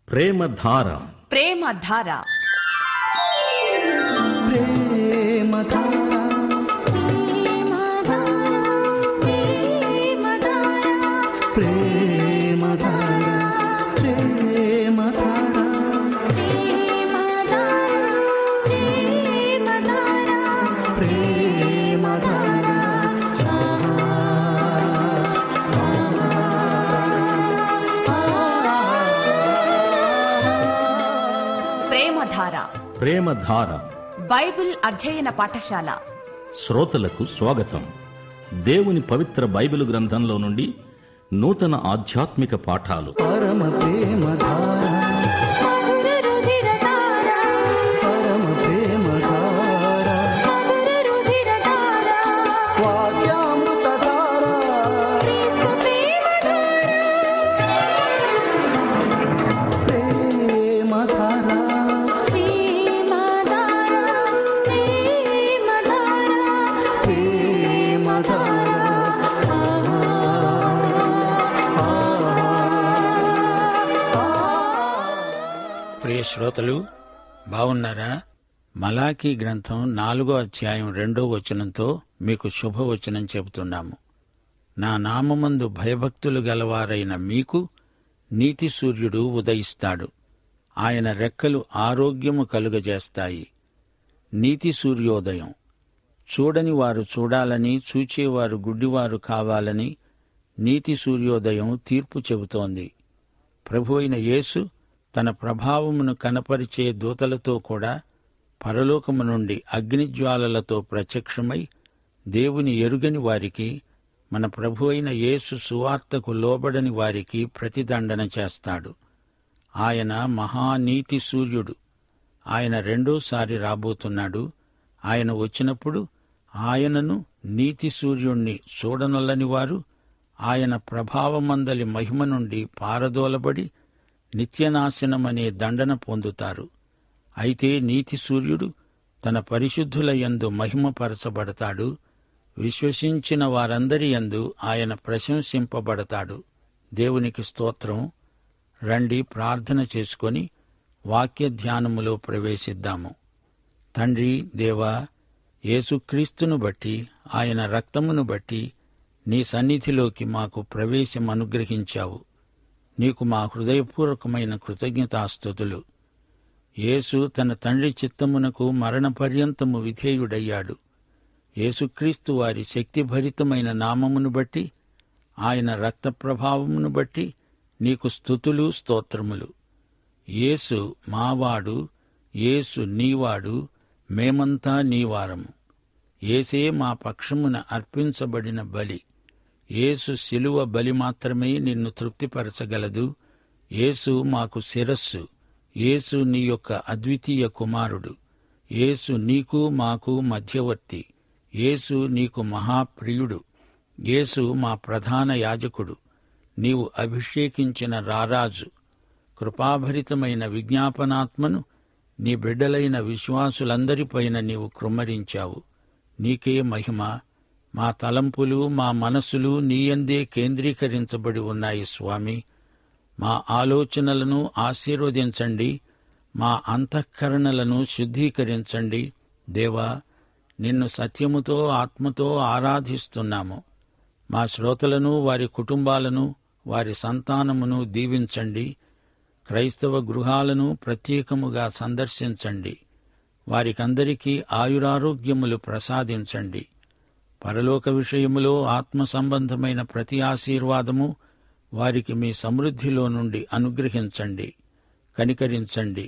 ప్రేమధార ప్రేమ ధార ప్రేమధార ప్రేమధార బైబిల్ అధ్యయన పాఠశాల శ్రోతలకు స్వాగతం దేవుని పవిత్ర బైబిలు గ్రంథంలో నుండి నూతన ఆధ్యాత్మిక పాఠాలు పరమ ప్రేమ ధార పరమ ప్రేమ ధార వాక్యామృత ధార ప్రేమ ధార ప్రేమ ప్రియ శ్రోతలు బాగున్నారా మలాకీ గ్రంథం నాలుగో అధ్యాయం రెండో వచనంతో మీకు శుభవచనం చెబుతున్నాము నా నామమందు భయభక్తులు గలవారైన మీకు నీతి సూర్యుడు ఉదయిస్తాడు ఆయన రెక్కలు ఆరోగ్యము కలుగజేస్తాయి నీతి సూర్యోదయం చూడని వారు చూడాలని చూచేవారు గుడ్డివారు కావాలని నీతి సూర్యోదయం తీర్పు చెబుతోంది ప్రభు అయిన యేసు తన ప్రభావమును కనపరిచే దూతలతో కూడా పరలోకము నుండి అగ్నిజ్వాలలతో ప్రత్యక్షమై దేవుని ఎరుగని వారికి మన ప్రభు అయిన యేసు సువార్తకు లోబడని వారికి ప్రతిదండన చేస్తాడు ఆయన మహానీతి సూర్యుడు ఆయన రెండోసారి రాబోతున్నాడు ఆయన వచ్చినప్పుడు ఆయనను నీతి సూర్యుణ్ణి చూడనొల్లని వారు ఆయన ప్రభావమందలి మహిమ నుండి పారదోలబడి నిత్యనాశనమనే దండన పొందుతారు అయితే నీతి సూర్యుడు తన పరిశుద్ధుల యందు మహిమపరచబడతాడు విశ్వసించిన వారందరి యందు ఆయన ప్రశంసింపబడతాడు దేవునికి స్తోత్రం రండి ప్రార్థన చేసుకొని వాక్య ధ్యానములో ప్రవేశిద్దాము తండ్రి దేవా యేసుక్రీస్తును బట్టి ఆయన రక్తమును బట్టి నీ సన్నిధిలోకి మాకు ప్రవేశం అనుగ్రహించావు నీకు మా హృదయపూర్వకమైన కృతజ్ఞతాస్థుతులు యేసు తన తండ్రి చిత్తమునకు మరణ పర్యంతము విధేయుడయ్యాడు యేసుక్రీస్తు వారి శక్తిభరితమైన నామమును బట్టి ఆయన రక్త ప్రభావమును బట్టి నీకు స్థుతులు స్తోత్రములు యేసు మావాడు యేసు నీవాడు మేమంతా నీవారము ఏసే మా పక్షమున అర్పించబడిన బలి యేసు శిలువ బలి మాత్రమే నిన్ను తృప్తిపరచగలదు యేసు మాకు శిరస్సు యేసు నీ యొక్క అద్వితీయ కుమారుడు యేసు నీకు మాకు మధ్యవర్తి యేసు నీకు మహాప్రియుడు యేసు మా ప్రధాన యాజకుడు నీవు అభిషేకించిన రారాజు కృపాభరితమైన విజ్ఞాపనాత్మను నీ బిడ్డలైన విశ్వాసులందరిపైన నీవు కృమ్మరించావు నీకే మహిమ మా తలంపులు మా మనసులు నీయందే కేంద్రీకరించబడి ఉన్నాయి స్వామి మా ఆలోచనలను ఆశీర్వదించండి మా అంతఃకరణలను శుద్ధీకరించండి దేవా నిన్ను సత్యముతో ఆత్మతో ఆరాధిస్తున్నాము మా శ్రోతలను వారి కుటుంబాలను వారి సంతానమును దీవించండి క్రైస్తవ గృహాలను ప్రత్యేకముగా సందర్శించండి వారికందరికీ ఆయురారోగ్యములు ప్రసాదించండి పరలోక విషయములో ఆత్మ సంబంధమైన ప్రతి ఆశీర్వాదము వారికి మీ సమృద్ధిలో నుండి అనుగ్రహించండి కనికరించండి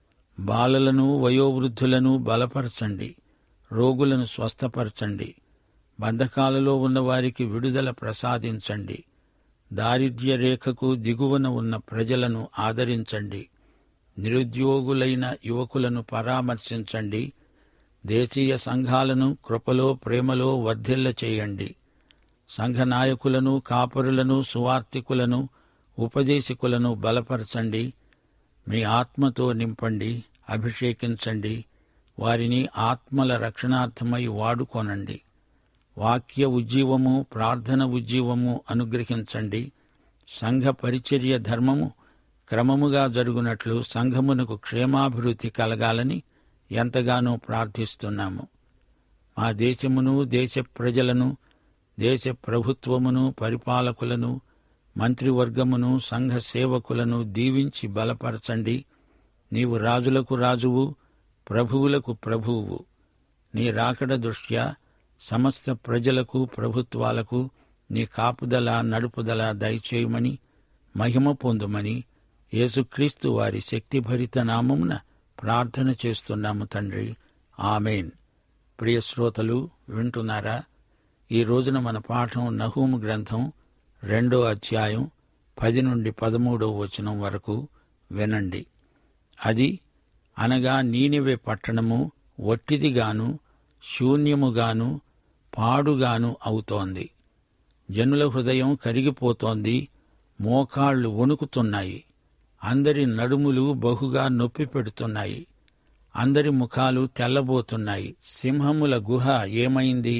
బాలలను వయోవృద్ధులను బలపరచండి రోగులను స్వస్థపరచండి బంధకాలలో ఉన్న వారికి విడుదల ప్రసాదించండి దారిద్ర్య రేఖకు దిగువన ఉన్న ప్రజలను ఆదరించండి నిరుద్యోగులైన యువకులను పరామర్శించండి దేశీయ సంఘాలను కృపలో ప్రేమలో వర్ధిల్ల చేయండి సంఘ నాయకులను కాపరులను సువార్తికులను ఉపదేశకులను బలపరచండి మీ ఆత్మతో నింపండి అభిషేకించండి వారిని ఆత్మల రక్షణార్థమై వాడుకోనండి వాక్య ఉజ్జీవము ప్రార్థన ఉజ్జీవము అనుగ్రహించండి సంఘ పరిచర్య ధర్మము క్రమముగా జరుగునట్లు సంఘమునకు క్షేమాభివృద్ధి కలగాలని ఎంతగానో ప్రార్థిస్తున్నాము మా దేశమును దేశ ప్రజలను దేశ ప్రభుత్వమును పరిపాలకులను మంత్రివర్గమును సంఘ సేవకులను దీవించి బలపరచండి నీవు రాజులకు రాజువు ప్రభువులకు ప్రభువు నీ రాకడ దృష్ట్యా సమస్త ప్రజలకు ప్రభుత్వాలకు నీ కాపుదల నడుపుదల దయచేయమని మహిమ పొందుమని యేసుక్రీస్తు వారి శక్తిభరిత నామమున ప్రార్థన చేస్తున్నాము తండ్రి ఆమెన్ ప్రియ శ్రోతలు వింటున్నారా ఈ రోజున మన పాఠం నహూము గ్రంథం రెండో అధ్యాయం పది నుండి పదమూడో వచనం వరకు వినండి అది అనగా నీనివే పట్టణము వట్టిదిగాను శూన్యముగాను పాడుగాను అవుతోంది జనుల హృదయం కరిగిపోతోంది మోకాళ్లు వణుకుతున్నాయి అందరి నడుములు బహుగా నొప్పి పెడుతున్నాయి అందరి ముఖాలు తెల్లబోతున్నాయి సింహముల గుహ ఏమైంది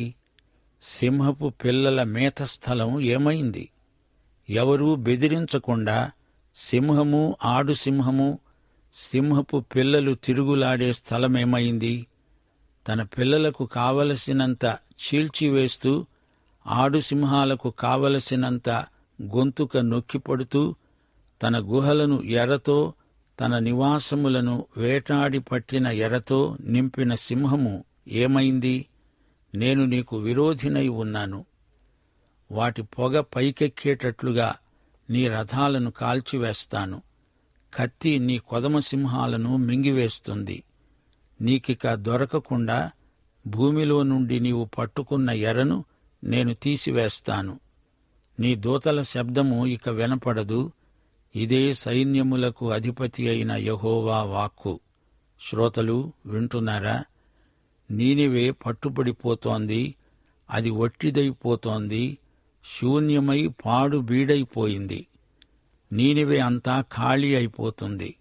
సింహపు పిల్లల మేత స్థలం ఏమైంది ఎవరూ బెదిరించకుండా సింహము ఆడు సింహము సింహపు పిల్లలు తిరుగులాడే స్థలమేమైంది తన పిల్లలకు కావలసినంత చీల్చివేస్తూ ఆడు సింహాలకు కావలసినంత గొంతుక నొక్కిపడుతూ తన గుహలను ఎరతో తన నివాసములను వేటాడి పట్టిన ఎరతో నింపిన సింహము ఏమైంది నేను నీకు విరోధినై ఉన్నాను వాటి పొగ పైకెక్కేటట్లుగా నీ రథాలను కాల్చివేస్తాను కత్తి నీ కొదమ సింహాలను మింగివేస్తుంది నీకిక దొరకకుండా భూమిలో నుండి నీవు పట్టుకున్న ఎరను నేను తీసివేస్తాను నీ దూతల శబ్దము ఇక వినపడదు ఇదే సైన్యములకు అధిపతి అయిన యహోవా వాక్కు శ్రోతలు వింటున్నారా నీనివే పట్టుబడిపోతోంది అది ఒట్టిదైపోతోంది శూన్యమై పాడు బీడైపోయింది నీనివే అంతా ఖాళీ అయిపోతుంది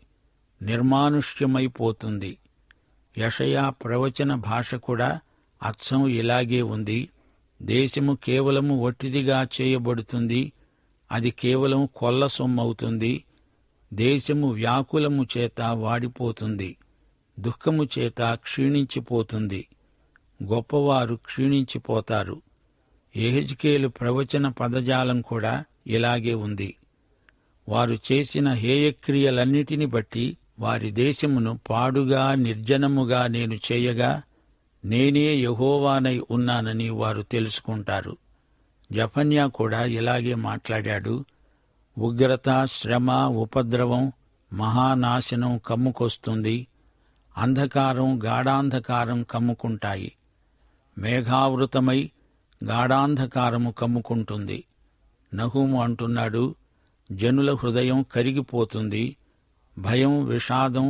నిర్మానుష్యమైపోతుంది యషయా ప్రవచన భాష కూడా అచ్చం ఇలాగే ఉంది దేశము కేవలము ఒట్టిదిగా చేయబడుతుంది అది కేవలం కొల్ల సొమ్మవుతుంది దేశము వ్యాకులము చేత వాడిపోతుంది దుఃఖము చేత క్షీణించిపోతుంది గొప్పవారు క్షీణించిపోతారు ఎహెజ్కేలు ప్రవచన పదజాలం కూడా ఇలాగే ఉంది వారు చేసిన హేయక్రియలన్నిటిని బట్టి వారి దేశమును పాడుగా నిర్జనముగా నేను చేయగా నేనే యహోవానై ఉన్నానని వారు తెలుసుకుంటారు జఫన్యా కూడా ఇలాగే మాట్లాడాడు ఉగ్రత శ్రమ ఉపద్రవం మహానాశనం కమ్ముకొస్తుంది అంధకారం గాఢాంధకారం కమ్ముకుంటాయి మేఘావృతమై గాఢాంధకారము కమ్ముకుంటుంది నహూము అంటున్నాడు జనుల హృదయం కరిగిపోతుంది భయం విషాదం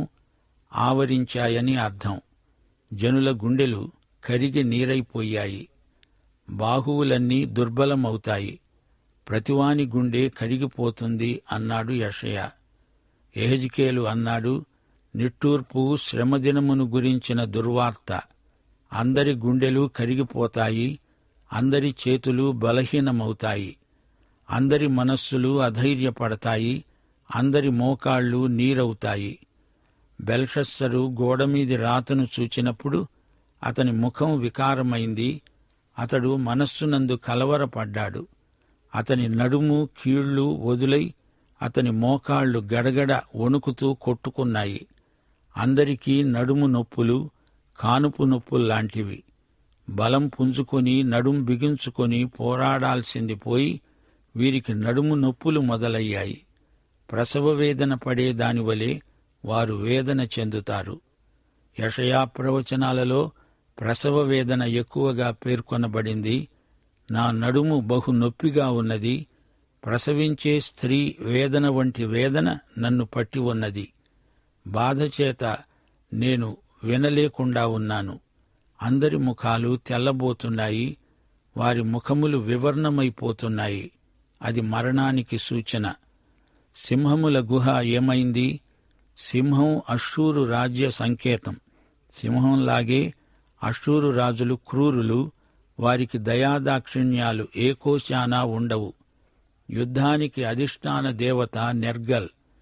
ఆవరించాయని అర్థం జనుల గుండెలు కరిగి నీరైపోయాయి బాహువులన్నీ దుర్బలమవుతాయి ప్రతివాని గుండె కరిగిపోతుంది అన్నాడు యషయ ఎహెజ్కేలు అన్నాడు నిట్టూర్పు శ్రమదినమును గురించిన దుర్వార్త అందరి గుండెలు కరిగిపోతాయి అందరి చేతులు బలహీనమవుతాయి అందరి మనస్సులు అధైర్యపడతాయి అందరి మోకాళ్ళు నీరవుతాయి బెల్షస్సరు గోడమీది రాతను చూచినప్పుడు అతని ముఖం వికారమైంది అతడు మనస్సునందు కలవరపడ్డాడు అతని నడుము కీళ్లు వదులై అతని మోకాళ్లు గడగడ వణుకుతూ కొట్టుకున్నాయి అందరికీ నడుము నొప్పులు కానుపు నొప్పుల్లాంటివి బలం పుంజుకొని నడుం బిగించుకొని పోరాడాల్సింది పోయి వీరికి నడుము నొప్పులు మొదలయ్యాయి ప్రసవ వేదన పడే దానివలే వారు వేదన చెందుతారు యషయా ప్రవచనాలలో ప్రసవ వేదన ఎక్కువగా పేర్కొనబడింది నా నడుము బహు నొప్పిగా ఉన్నది ప్రసవించే స్త్రీ వేదన వంటి వేదన నన్ను పట్టి ఉన్నది బాధ చేత నేను వినలేకుండా ఉన్నాను అందరి ముఖాలు తెల్లబోతున్నాయి వారి ముఖములు వివర్ణమైపోతున్నాయి అది మరణానికి సూచన సింహముల గుహ ఏమైంది సింహం అశ్షూరు రాజ్య సంకేతం సింహంలాగే అశ్షూరు రాజులు క్రూరులు వారికి దయాదాక్షిణ్యాలు ఏకోశానా ఉండవు యుద్ధానికి అధిష్టాన దేవత నెర్గల్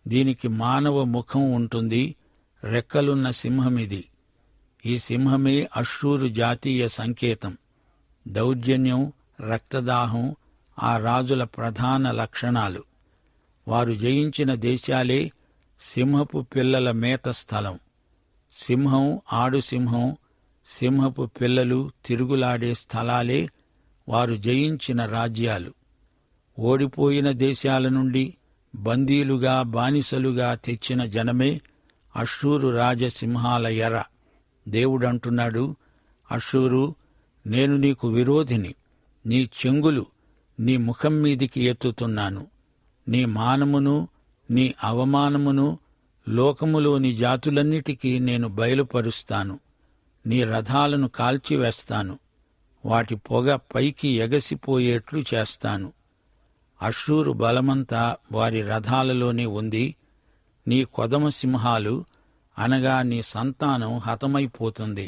దీనికి మానవ ముఖం ఉంటుంది రెక్కలున్న సింహమిది ఈ సింహమే అశ్షూరు జాతీయ సంకేతం దౌర్జన్యం రక్తదాహం ఆ రాజుల ప్రధాన లక్షణాలు వారు జయించిన దేశాలే సింహపు పిల్లల మేత స్థలం సింహం ఆడు సింహం సింహపు పిల్లలు తిరుగులాడే స్థలాలే వారు జయించిన రాజ్యాలు ఓడిపోయిన దేశాల నుండి బందీలుగా బానిసలుగా తెచ్చిన జనమే అశ్షూరు రాజసింహాల ఎర దేవుడంటున్నాడు అశ్షూరు నేను నీకు విరోధిని నీ చెంగులు నీ ముఖం మీదికి ఎత్తుతున్నాను నీ మానమును నీ అవమానమును లోకములోని జాతులన్నిటికీ నేను బయలుపరుస్తాను నీ రథాలను కాల్చివేస్తాను వాటి పొగ పైకి ఎగసిపోయేట్లు చేస్తాను అశ్షూరు బలమంతా వారి రథాలలోనే ఉంది నీ కొదమ సింహాలు అనగా నీ సంతానం హతమైపోతుంది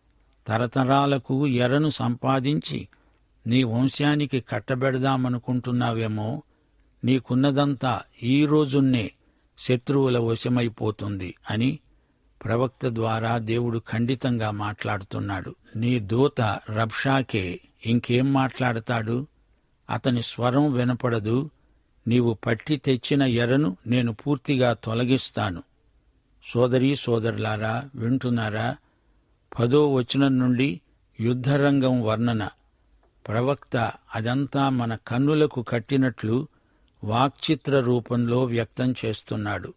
తరతరాలకు ఎరను సంపాదించి నీ వంశానికి కట్టబెడదామనుకుంటున్నావేమో నీకున్నదంతా ఈ రోజున్నే శత్రువుల వశమైపోతుంది అని ప్రవక్త ద్వారా దేవుడు ఖండితంగా మాట్లాడుతున్నాడు నీ దూత రబ్షాకే ఇంకేం మాట్లాడతాడు అతని స్వరం వినపడదు నీవు పట్టి తెచ్చిన ఎరను నేను పూర్తిగా తొలగిస్తాను సోదరీ సోదరులారా వింటున్నారా పదో వచనం నుండి యుద్ధరంగం వర్ణన ప్రవక్త అదంతా మన కన్నులకు కట్టినట్లు వాక్చిత్ర రూపంలో వ్యక్తం చేస్తున్నాడు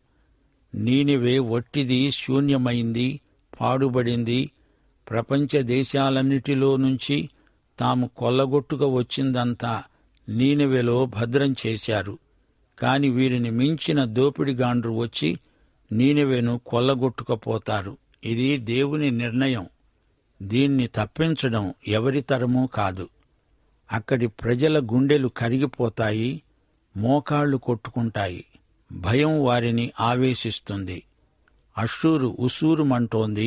నీనివే ఒట్టిది శూన్యమైంది పాడుబడింది ప్రపంచ దేశాలన్నిటిలో నుంచి తాము కొల్లగొట్టుక వచ్చిందంతా నీనెవెలో భద్రం చేశారు కాని వీరిని మించిన దోపిడిగాండ్రు వచ్చి నీనెవెను కొల్లగొట్టుకపోతారు ఇది దేవుని నిర్ణయం దీన్ని తప్పించడం ఎవరి తరమూ కాదు అక్కడి ప్రజల గుండెలు కరిగిపోతాయి మోకాళ్లు కొట్టుకుంటాయి భయం వారిని ఆవేశిస్తుంది అశ్షూరు ఉసూరుమంటోంది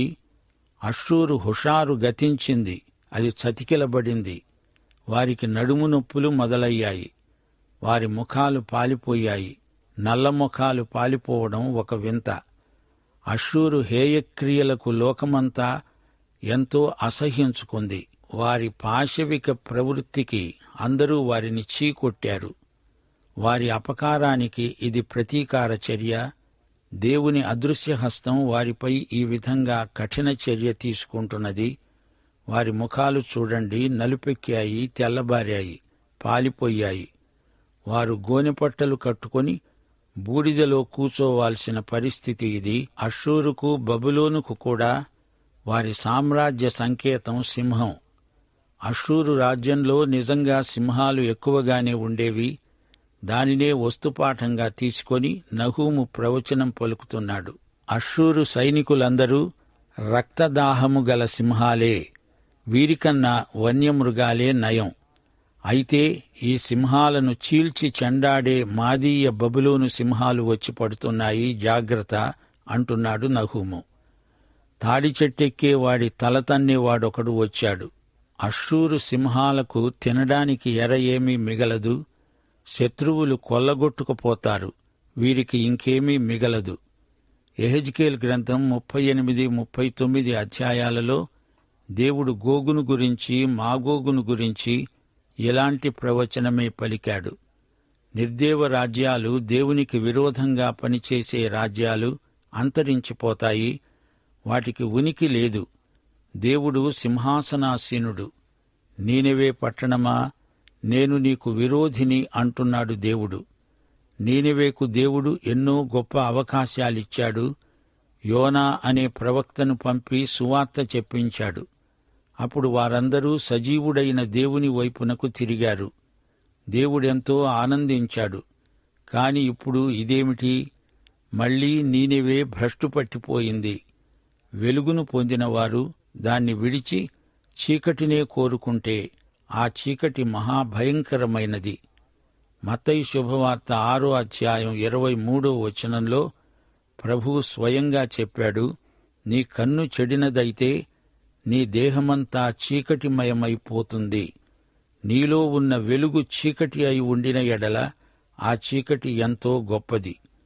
అశ్షూరు హుషారు గతించింది అది చతికిలబడింది వారికి నడుము నొప్పులు మొదలయ్యాయి వారి ముఖాలు పాలిపోయాయి నల్ల ముఖాలు పాలిపోవడం ఒక వింత అశ్షూరు హేయక్రియలకు లోకమంతా ఎంతో అసహ్యించుకుంది వారి పాశవిక ప్రవృత్తికి అందరూ వారిని చీకొట్టారు వారి అపకారానికి ఇది ప్రతీకార చర్య దేవుని అదృశ్య హస్తం వారిపై ఈ విధంగా కఠిన చర్య తీసుకుంటున్నది వారి ముఖాలు చూడండి నలుపెక్కాయి తెల్లబారాయి పాలిపోయాయి వారు గోనెపట్టలు కట్టుకొని బూడిదలో కూచోవాల్సిన పరిస్థితి ఇది అషూరుకు బబులోనుకు కూడా వారి సామ్రాజ్య సంకేతం సింహం అషూరు రాజ్యంలో నిజంగా సింహాలు ఎక్కువగానే ఉండేవి దానినే వస్తుపాఠంగా తీసుకొని నహూము ప్రవచనం పలుకుతున్నాడు అషూరు సైనికులందరూ రక్తదాహము గల సింహాలే వీరికన్నా వన్యమృగాలే నయం అయితే ఈ సింహాలను చీల్చి చెండాడే మాదీయ బబులోను సింహాలు వచ్చి పడుతున్నాయి జాగ్రత్త అంటున్నాడు నహూము తాడి చెట్టెక్కే వాడి తల తన్నేవాడొకడు వచ్చాడు అశ్షూరు సింహాలకు తినడానికి ఎర ఏమీ మిగలదు శత్రువులు కొల్లగొట్టుకుపోతారు వీరికి ఇంకేమీ మిగలదు ఎహెజ్కేల్ గ్రంథం ముప్పై ఎనిమిది ముప్పై తొమ్మిది అధ్యాయాలలో దేవుడు గోగును గురించి మాగోగును గురించి ఇలాంటి ప్రవచనమే పలికాడు నిర్దేవ రాజ్యాలు దేవునికి విరోధంగా పనిచేసే రాజ్యాలు అంతరించిపోతాయి వాటికి ఉనికి లేదు దేవుడు సింహాసనాసీనుడు నీనెవే పట్టణమా నేను నీకు విరోధిని అంటున్నాడు దేవుడు నీనెవేకు దేవుడు ఎన్నో గొప్ప అవకాశాలిచ్చాడు యోనా అనే ప్రవక్తను పంపి సువార్త చెప్పించాడు అప్పుడు వారందరూ సజీవుడైన దేవుని వైపునకు తిరిగారు దేవుడెంతో ఆనందించాడు కాని ఇప్పుడు ఇదేమిటి మళ్లీ నీనివే భ్రష్టు పట్టిపోయింది వెలుగును పొందినవారు దాన్ని విడిచి చీకటినే కోరుకుంటే ఆ చీకటి మహాభయంకరమైనది మత్తయి శుభవార్త ఆరో అధ్యాయం ఇరవై మూడో వచనంలో ప్రభువు స్వయంగా చెప్పాడు నీ కన్ను చెడినదైతే నీ దేహమంతా చీకటిమయమైపోతుంది నీలో ఉన్న వెలుగు చీకటి అయి ఉండిన ఎడల ఆ చీకటి ఎంతో గొప్పది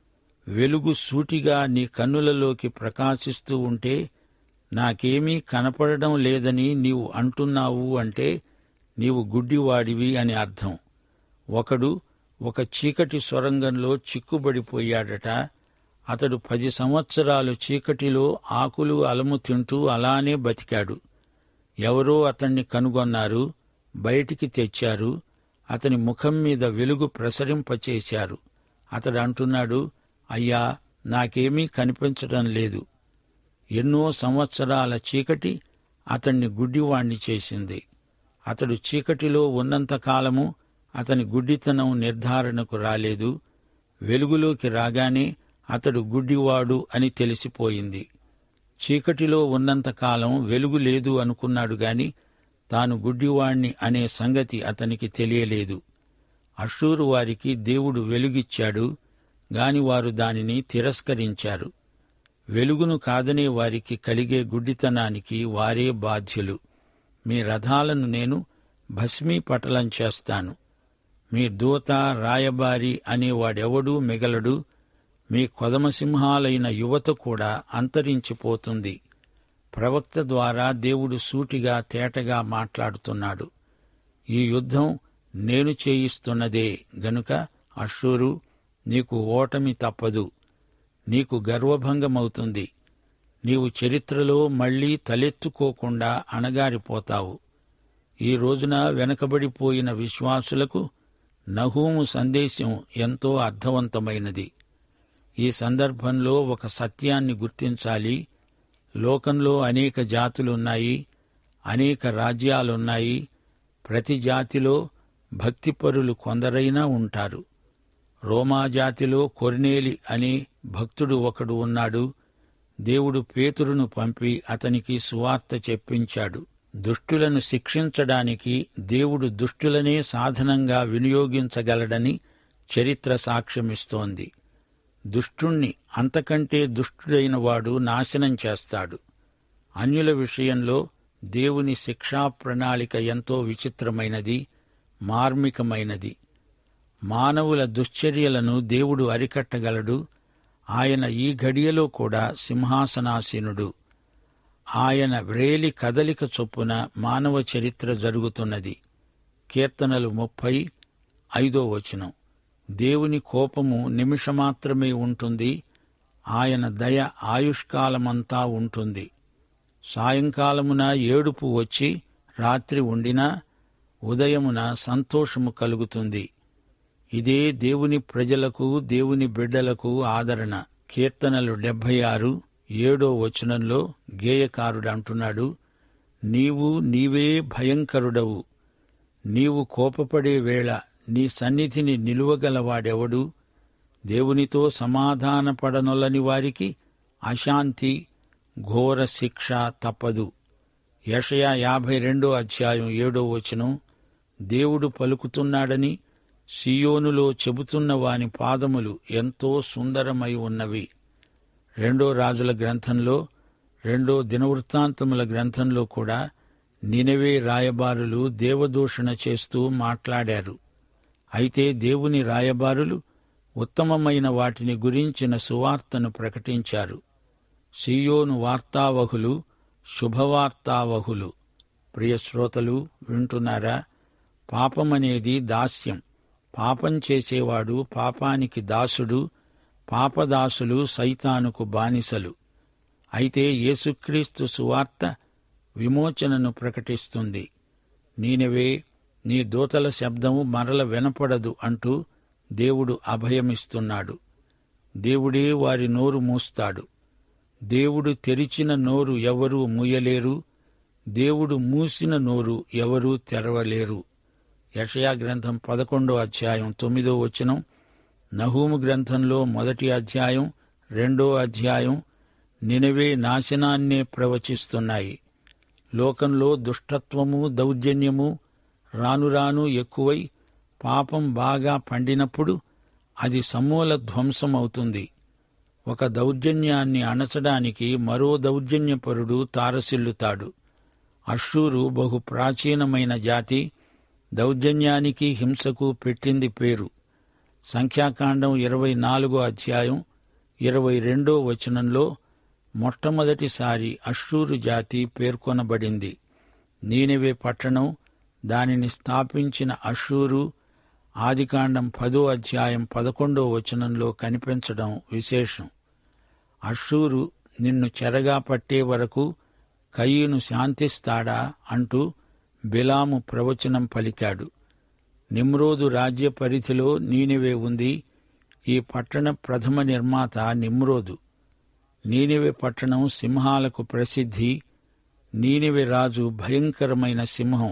వెలుగు సూటిగా నీ కన్నులలోకి ప్రకాశిస్తూ ఉంటే నాకేమీ కనపడడం లేదని నీవు అంటున్నావు అంటే నీవు గుడ్డివాడివి అని అర్థం ఒకడు ఒక చీకటి సొరంగంలో చిక్కుబడిపోయాడట అతడు పది సంవత్సరాలు చీకటిలో ఆకులు అలము తింటూ అలానే బతికాడు ఎవరో అతన్ని కనుగొన్నారు బయటికి తెచ్చారు అతని ముఖం మీద వెలుగు ప్రసరింపచేశారు అతడు అంటున్నాడు అయ్యా నాకేమీ కనిపించడం లేదు ఎన్నో సంవత్సరాల చీకటి అతన్ని గుడ్డివాణ్ణి చేసింది అతడు చీకటిలో ఉన్నంతకాలము అతని గుడ్డితనం నిర్ధారణకు రాలేదు వెలుగులోకి రాగానే అతడు గుడ్డివాడు అని తెలిసిపోయింది చీకటిలో ఉన్నంతకాలం వెలుగు లేదు అనుకున్నాడు గాని తాను గుడ్డివాణ్ణి అనే సంగతి అతనికి తెలియలేదు అషూరు వారికి దేవుడు వెలుగిచ్చాడు గాని వారు దానిని తిరస్కరించారు వెలుగును కాదనే వారికి కలిగే గుడ్డితనానికి వారే బాధ్యులు మీ రథాలను నేను భస్మీపటలం చేస్తాను మీ దూత రాయబారి అనేవాడెవడూ మిగలడు మీ కొదమసింహాలైన యువత కూడా అంతరించిపోతుంది ప్రవక్త ద్వారా దేవుడు సూటిగా తేటగా మాట్లాడుతున్నాడు ఈ యుద్ధం నేను చేయిస్తున్నదే గనుక అషూరు నీకు ఓటమి తప్పదు నీకు గర్వభంగమవుతుంది నీవు చరిత్రలో మళ్లీ తలెత్తుకోకుండా అణగారిపోతావు ఈ రోజున వెనకబడిపోయిన విశ్వాసులకు నహూము సందేశం ఎంతో అర్థవంతమైనది ఈ సందర్భంలో ఒక సత్యాన్ని గుర్తించాలి లోకంలో అనేక జాతులున్నాయి అనేక రాజ్యాలున్నాయి ప్రతి జాతిలో భక్తిపరులు కొందరైనా ఉంటారు రోమా జాతిలో కొర్నేలి అనే భక్తుడు ఒకడు ఉన్నాడు దేవుడు పేతురును పంపి అతనికి సువార్త చెప్పించాడు దుష్టులను శిక్షించడానికి దేవుడు దుష్టులనే సాధనంగా వినియోగించగలడని చరిత్ర సాక్ష్యమిస్తోంది దుష్టుణ్ణి అంతకంటే దుష్టుడైన వాడు నాశనం చేస్తాడు అన్యుల విషయంలో దేవుని శిక్షా ప్రణాళిక ఎంతో విచిత్రమైనది మార్మికమైనది మానవుల దుశ్చర్యలను దేవుడు అరికట్టగలడు ఆయన ఈ ఘడియలో కూడా సింహాసనాసీనుడు ఆయన వ్రేలి కదలిక చొప్పున మానవ చరిత్ర జరుగుతున్నది కీర్తనలు ముప్పై ఐదో వచనం దేవుని కోపము నిమిషమాత్రమే ఉంటుంది ఆయన దయ ఆయుష్కాలమంతా ఉంటుంది సాయంకాలమున ఏడుపు వచ్చి రాత్రి ఉండినా ఉదయమున సంతోషము కలుగుతుంది ఇదే దేవుని ప్రజలకు దేవుని బిడ్డలకు ఆదరణ కీర్తనలు డెబ్బై ఆరు ఏడో వచనంలో గేయకారుడు అంటున్నాడు నీవు నీవే భయంకరుడవు నీవు కోపపడే వేళ నీ సన్నిధిని నిలువగలవాడెవడు దేవునితో సమాధానపడనొల్లని వారికి అశాంతి ఘోర శిక్ష తప్పదు యషయా యాభై రెండో అధ్యాయం ఏడో వచనం దేవుడు పలుకుతున్నాడని సియోనులో చెబుతున్న వాని పాదములు ఎంతో సుందరమై ఉన్నవి రెండో రాజుల గ్రంథంలో రెండో దినవృత్తాంతముల గ్రంథంలో కూడా నినవే రాయబారులు దేవదూషణ చేస్తూ మాట్లాడారు అయితే దేవుని రాయబారులు ఉత్తమమైన వాటిని గురించిన సువార్తను ప్రకటించారు సియోను వార్తావహులు శుభవార్తావహులు ప్రియ శ్రోతలు వింటున్నారా పాపమనేది దాస్యం పాపం చేసేవాడు పాపానికి దాసుడు పాపదాసులు సైతానుకు బానిసలు అయితే యేసుక్రీస్తు సువార్త విమోచనను ప్రకటిస్తుంది నీనవే నీ దూతల శబ్దము మరల వినపడదు అంటూ దేవుడు అభయమిస్తున్నాడు దేవుడే వారి నోరు మూస్తాడు దేవుడు తెరిచిన నోరు ఎవరూ మూయలేరు దేవుడు మూసిన నోరు ఎవరూ తెరవలేరు యషయా గ్రంథం పదకొండో అధ్యాయం తొమ్మిదో వచనం నహూము గ్రంథంలో మొదటి అధ్యాయం రెండో అధ్యాయం నినవే నాశనాన్నే ప్రవచిస్తున్నాయి లోకంలో దుష్టత్వము దౌర్జన్యము రానురాను ఎక్కువై పాపం బాగా పండినప్పుడు అది సమూల ధ్వంసమవుతుంది ఒక దౌర్జన్యాన్ని అణచడానికి మరో దౌర్జన్యపరుడు తారసిల్లుతాడు అషూరు బహు ప్రాచీనమైన జాతి దౌర్జన్యానికి హింసకు పెట్టింది పేరు సంఖ్యాకాండం ఇరవై నాలుగో అధ్యాయం ఇరవై రెండో వచనంలో మొట్టమొదటిసారి అశ్షూరు జాతి పేర్కొనబడింది నీనివే పట్టణం దానిని స్థాపించిన అషూరు ఆదికాండం పదో అధ్యాయం పదకొండో వచనంలో కనిపించడం విశేషం అషూరు నిన్ను చెరగా పట్టే వరకు కయ్యూను శాంతిస్తాడా అంటూ బిలాము ప్రవచనం పలికాడు నిమ్రోదు రాజ్య పరిధిలో నీనివే ఉంది ఈ పట్టణ ప్రథమ నిర్మాత నిమ్రోదు నీనివే పట్టణం సింహాలకు ప్రసిద్ధి నీనివే రాజు భయంకరమైన సింహం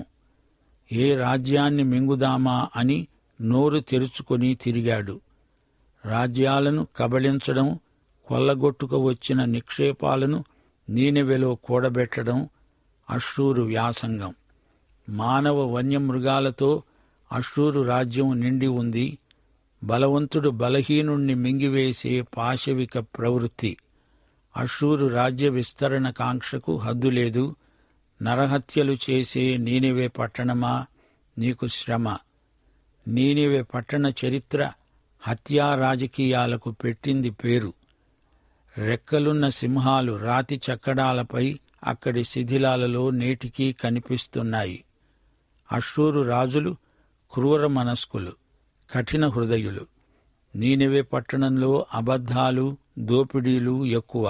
ఏ రాజ్యాన్ని మింగుదామా అని నోరు తెరుచుకొని తిరిగాడు రాజ్యాలను కబళించడం కొల్లగొట్టుకు వచ్చిన నిక్షేపాలను నీనెవెలో కూడబెట్టడం అశ్షూరు వ్యాసంగం మానవ వన్యమృగాలతో అశ్షూరు రాజ్యం నిండి ఉంది బలవంతుడు బలహీనుణ్ణి మింగివేసే పాశవిక ప్రవృత్తి అశ్షూరు రాజ్య విస్తరణ కాంక్షకు హద్దులేదు నరహత్యలు చేసే నీనివే పట్టణమా నీకు శ్రమ నీనివే పట్టణ చరిత్ర హత్యా రాజకీయాలకు పెట్టింది పేరు రెక్కలున్న సింహాలు రాతి చక్కడాలపై అక్కడి శిథిలాలలో నేటికీ కనిపిస్తున్నాయి అశ్షూరు రాజులు క్రూర మనస్కులు కఠిన హృదయులు నీనివే పట్టణంలో అబద్ధాలు దోపిడీలు ఎక్కువ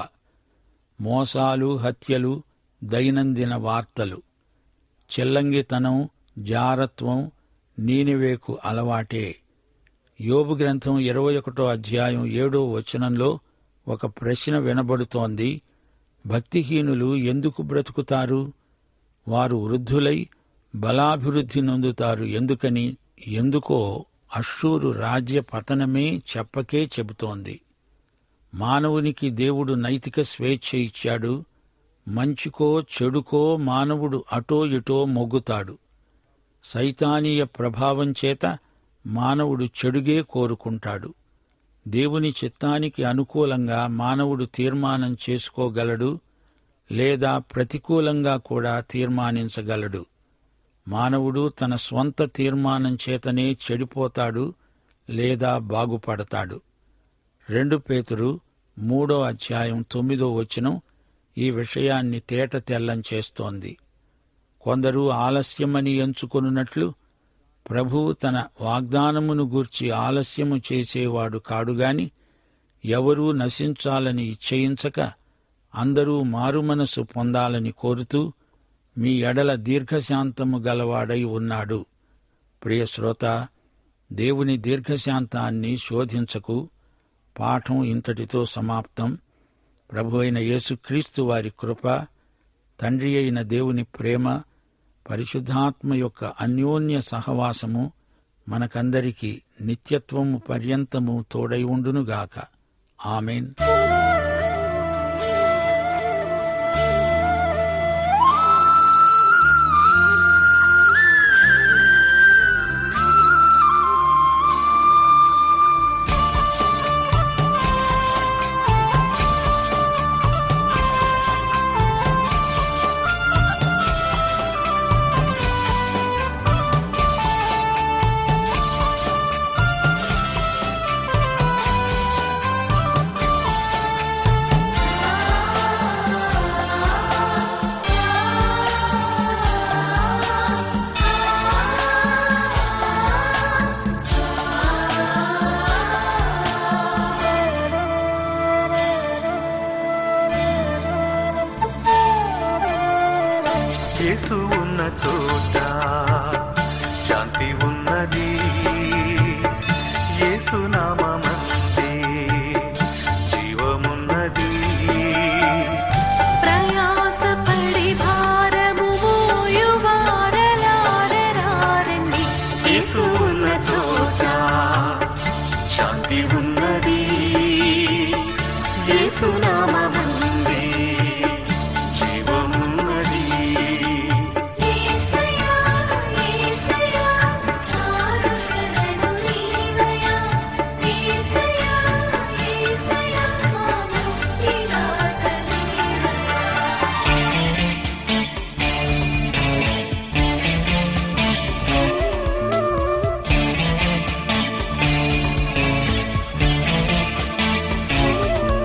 మోసాలు హత్యలు దైనందిన వార్తలు చెల్లంగితనం జారత్వం నీనివేకు అలవాటే యోబు గ్రంథం ఇరవై ఒకటో అధ్యాయం ఏడో వచనంలో ఒక ప్రశ్న వినబడుతోంది భక్తిహీనులు ఎందుకు బ్రతుకుతారు వారు వృద్ధులై బలాభివృద్ధి నొందుతారు ఎందుకని ఎందుకో అశ్షూరు రాజ్య పతనమే చెప్పకే చెబుతోంది మానవునికి దేవుడు నైతిక స్వేచ్ఛ ఇచ్చాడు మంచికో చెడుకో మానవుడు అటో ఇటో మొగ్గుతాడు సైతానీయ ప్రభావం చేత మానవుడు చెడుగే కోరుకుంటాడు దేవుని చిత్తానికి అనుకూలంగా మానవుడు తీర్మానం చేసుకోగలడు లేదా ప్రతికూలంగా కూడా తీర్మానించగలడు మానవుడు తన స్వంత తీర్మానం చేతనే చెడిపోతాడు లేదా బాగుపడతాడు రెండు పేతురు మూడో అధ్యాయం తొమ్మిదో వచనం ఈ విషయాన్ని తేట తెల్లం చేస్తోంది కొందరు ఆలస్యమని ఎంచుకొనున్నట్లు ప్రభువు తన వాగ్దానమును గూర్చి ఆలస్యము చేసేవాడు కాడుగాని ఎవరూ నశించాలని ఇచ్చయించక అందరూ మారుమనసు పొందాలని కోరుతూ మీ ఎడల దీర్ఘశాంతము గలవాడై ఉన్నాడు ప్రియశ్రోత దేవుని దీర్ఘశాంతాన్ని శోధించకు పాఠం ఇంతటితో సమాప్తం ప్రభు అయిన యేసుక్రీస్తు వారి కృప తండ్రి అయిన దేవుని ప్రేమ పరిశుద్ధాత్మ యొక్క అన్యోన్య సహవాసము మనకందరికీ నిత్యత్వము పర్యంతము తోడై ఉండునుగాక ఆమెన్ యేసు ఉన్న చోట శాంతి ఉన్నది యేసు నామమందే జీవమున్నది ప్రయాసపడి భారము మోయువారలారరారండి యేసు ఉన్న చోట శాంతి ఉన్నది యేసు నామమందే జీవమున్నది యేసయ్యా యేసయ్యా నారు శరణు నీవయ్యా యేసయ్యా యేసయ్యా మా ముక్తిదాత నీవయ్యా యేసు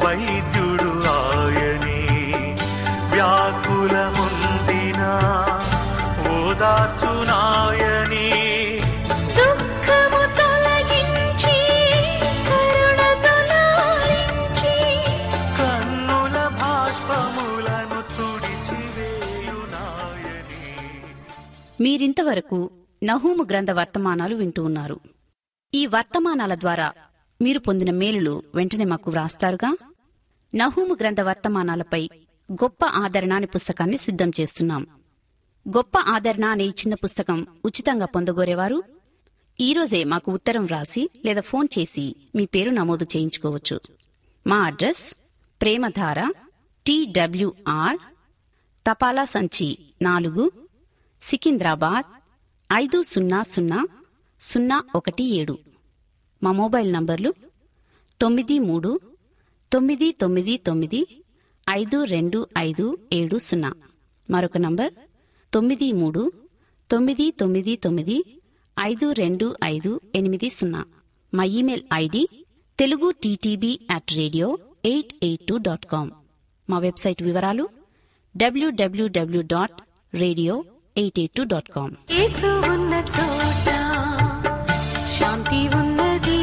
వైద్యుడు ఆయనే వ్యాకులముందిన ఓదార్చునాయని దుఃఖము తొలగించి కరుణతో లాలించి కన్నుల భాష్పములను తుడిచివేయునాయని మీరింతవరకు నహూము గ్రంథ వర్తమానాలు వింటూ ఉన్నారు ఈ వర్తమానాల ద్వారా మీరు పొందిన మేలులు వెంటనే మాకు వ్రాస్తారుగా నహూము గ్రంథ వర్తమానాలపై గొప్ప ఆదరణ అనే పుస్తకాన్ని సిద్ధం చేస్తున్నాం గొప్ప ఆదరణ అనే ఈ చిన్న పుస్తకం ఉచితంగా పొందగోరేవారు ఈ రోజే మాకు ఉత్తరం రాసి లేదా ఫోన్ చేసి మీ పేరు నమోదు చేయించుకోవచ్చు మా అడ్రస్ ప్రేమధార టీడబ్ల్యూఆర్ తపాలా సంచి నాలుగు సికింద్రాబాద్ ఐదు సున్నా సున్నా సున్నా ఒకటి ఏడు మా మొబైల్ నంబర్లు తొమ్మిది మూడు తొమ్మిది తొమ్మిది తొమ్మిది ఐదు రెండు ఐదు ఏడు సున్నా మరొక నంబర్ తొమ్మిది మూడు తొమ్మిది తొమ్మిది తొమ్మిది ఐదు రెండు ఐదు ఎనిమిది సున్నా మా email ID Telugu TTB at radio eight eight two dot com మా వెబ్సైట్ వివరాలు W W W dot radio eight eight two dot com యేసు ఉన్న చోట శాంతి ఉన్నది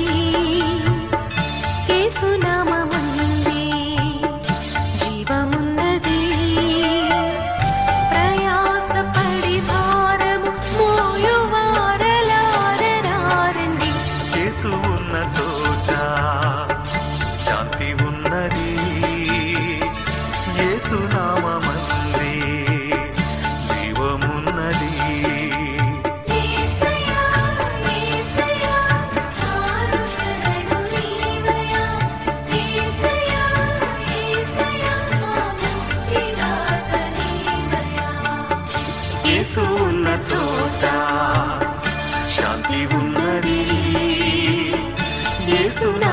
యేసు నామముందే జీవమున్నది ప్రయాసపడి భారము మోయువారలారరారండి యేసు ఉన్న చోట శాంతి ఉన్నది యేసు నామమందే జీవమున్నది యేసయ్యా యేసయ్యా ఆరు శరణు నీవయ్యా యేసయ్యా యేసయ్యా ముక్తిదాత నీవయ్యా యేసు ఉన్న చోట శాంతి ఉన్నది యేసు